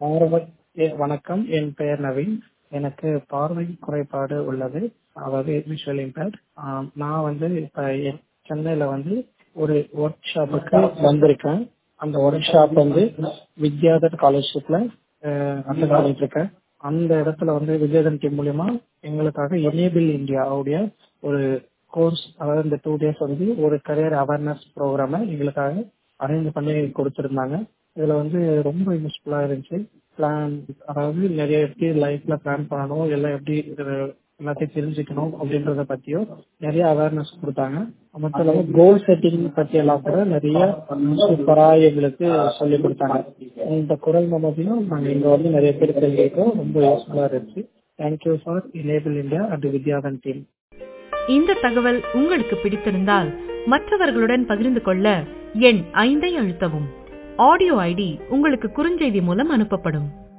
பார்வை எ- வணக்கம் என் பெயர் நவீன் எனக்கு பார்வை குறைபாடு உள்ளது அதாவது விஷுவல் இம்பேர்ட் நான் வந்து இப்ப எ- சென்னையில வந்து ஒரு ஒர்க் ஷாப்புக்கு வந்திருக்கேன் அந்த ஒர்க் ஷாப் வந்து வித்யாதர் காலர்ஷிப்ல அட்டன் பண்ணிட்டு இருக்கேன் அந்த இடத்துல வந்து வித்யாதன் டீம் மூலியமா எங்களுக்காக எனேபிள் இந்தியாவுடைய ஒரு கோர்ஸ் அதாவது இந்த டூ டேஸ் வந்து ஒரு கரியர் அவேர்னஸ் ப்ரோக்ராமை எங்களுக்காக அரேஞ்ச் பண்ணி கொடுத்துருந்தாங்க இதுல வந்து ரொம்ப யூஸ்ஃபுல்லா இருந்துச்சு பிளான் அதாவது நிறைய எப்படி லைஃப்ல பிளான் பண்ணணும் எல்லாம் எப்படி இது எல்லாத்தையும் தெரிஞ்சுக்கணும் அப்படின்றத பத்தியும் நிறைய அவேர்னஸ் கொடுத்தாங்க மட்டும் இல்லாம கோல் செட்டிங் பத்தி எல்லாம் கூட நிறைய சூப்பரா எங்களுக்கு சொல்லி கொடுத்தாங்க இந்த குரல் மமதையும் நாங்க இங்க வந்து நிறைய பேர் தெரிஞ்சுக்கிட்டோம் ரொம்ப யூஸ்ஃபுல்லா இருந்துச்சு thank you for Enable India and Vidyadaan team இந்த தகவல் உங்களுக்கு பிடித்திருந்தால் மற்றவர்களுடன் பகிர்ந்து கொள்ள எண் ஐந்தை அழுத்தவும் ஆடியோ ஐடி உங்களுக்கு குறுஞ்செய்தி மூலம் அனுப்பப்படும்